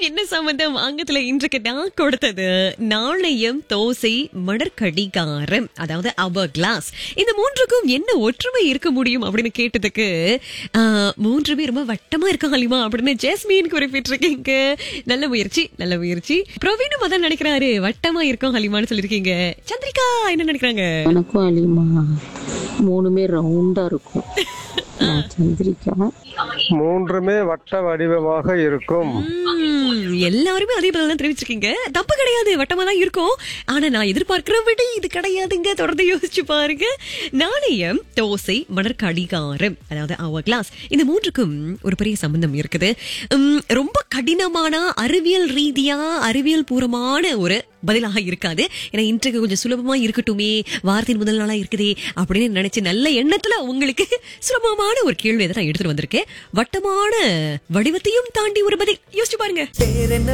மூன்றுக்கும் என்ன சம்பந்தம் ஆங்கத்துல இன்றைக்கு நான் கொடுத்தது நாணயம் தோசை மணற்கடிகாரம் அதாவது அவர் கிளாஸ் இந்த மூன்றுக்கும் என்ன ஒற்றுமை இருக்க முடியும் அப்படின்னு கேட்டதுக்கு ஆ, மூன்றுமே ரொம்ப வட்டமா இருக்க ஹலிமா அப்படின்னு ஜேஸ்மீன் குறிப்பிட்டிருக்கீங்க நல்ல முயற்சி நல்ல முயற்சி பிரவீனும் அதான் நினைக்கிறாரு வட்டமா இருக்கும் ஹலிமான்னு சொல்லிருக்கீங்க சந்திரிகா என்ன நினைக்கிறாங்க எனக்கும் அலிமா மூணுமே ரவுண்டா இருக்கும் நான் சந்திரிக்கா மூன்றுமே வட்ட வடிவமாக இருக்கும் ம், எல்லாருமே அதே பதில் தான் தெரிவிச்சிருக்கீங்க தப்பு கிடையாது வட்டமா தான் இருக்கும் ஆனா நான் எதிர்பார்க்கிற விட இது கிடையாதுங்க தொடர்ந்து யோசிச்சு பாருங்க நாணயம் தோசை மணற்கடிகாரம் அதாவது அவர் கிளாஸ் இந்த மூன்றுக்கும் ஒரு பெரிய சம்பந்தம் இருக்குது உம், ரொம்ப கடினமான அறிவியல் ரீதியா அறிவியல் பூர்வமான ஒரு பதிலாக இருக்காது ஏன்னா இன்றைக்கு கொஞ்சம் சுலபமா இருக்கட்டுமே வாரத்தின் முதல் நாளா இருக்குதே அப்படின்னு நினைச்சு நல்ல எண்ணத்துல உங்களுக்கு சுலபமான ஒரு கேள்வி தான் நான் எடுத்துட்டு வந்திருக்கேன் வட்டமான வடிவத்தையும் தாண்டி ஒரு பதில் யோசிச்சு பாருங்க